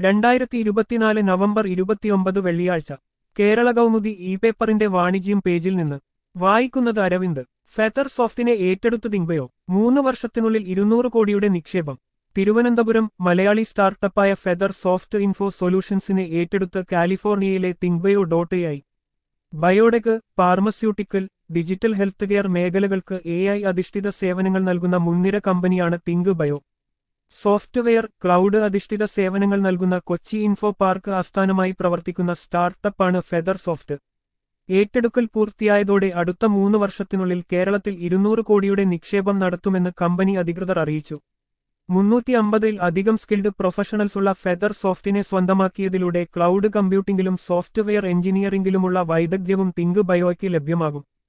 രണ്ടായിരത്തി ഇരുപത്തിനാല് നവംബർ ഇരുപത്തിയൊമ്പത് വെള്ളിയാഴ്ച കേരള കൗമുദി ഇ പേപ്പറിന്റെ വാണിജ്യം പേജിൽ നിന്ന് വായിക്കുന്നത് അരവിന്ദ് ഫെതർ സോഫ്റ്റിനെ ഏറ്റെടുത്ത് തിങ്ബയോ മൂന്ന് വർഷത്തിനുള്ളിൽ ഇരുന്നൂറ് കോടിയുടെ നിക്ഷേപം തിരുവനന്തപുരം മലയാളി സ്റ്റാർട്ടപ്പായ ഫെദർ സോഫ്റ്റ് ഇൻഫോ സൊല്യൂഷൻസിനെ ഏറ്റെടുത്ത് കാലിഫോർണിയയിലെ ThinkBio dot A I biotech pharmaceutical digital health care മേഖലകൾക്ക് എ ഐ അധിഷ്ഠിത സേവനങ്ങൾ നൽകുന്ന മുൻനിര കമ്പനിയാണ് തിങ്ക് ബയോ സോഫ്റ്റ്വെയർ ക്ലൗഡ് അധിഷ്ഠിത സേവനങ്ങൾ നൽകുന്ന കൊച്ചി ഇൻഫോ പാർക്ക് ആസ്ഥാനമായി പ്രവർത്തിക്കുന്ന സ്റ്റാർട്ടപ്പാണ് ഫെദർ സോഫ്റ്റ് ഏറ്റെടുക്കൽ പൂർത്തിയായതോടെ അടുത്ത മൂന്ന് വർഷത്തിനുള്ളിൽ കേരളത്തിൽ ഇരുന്നൂറ് കോടിയുടെ നിക്ഷേപം നടത്തുമെന്ന് കമ്പനി അധികൃതർ അറിയിച്ചു മുന്നൂറ്റി അമ്പതിൽ അധികം സ്കിൽഡ് പ്രൊഫഷണൽസ് ഉള്ള ഫെദർ സോഫ്റ്റിനെ സ്വന്തമാക്കിയതിലൂടെ ക്ലൗഡ് കമ്പ്യൂട്ടിംഗിലും സോഫ്റ്റ്വെയർ എഞ്ചിനീയറിംഗിലുമുള്ള വൈദഗ്ധ്യവും തിങ്ക് ബയോയ്ക്ക് ലഭ്യമാകും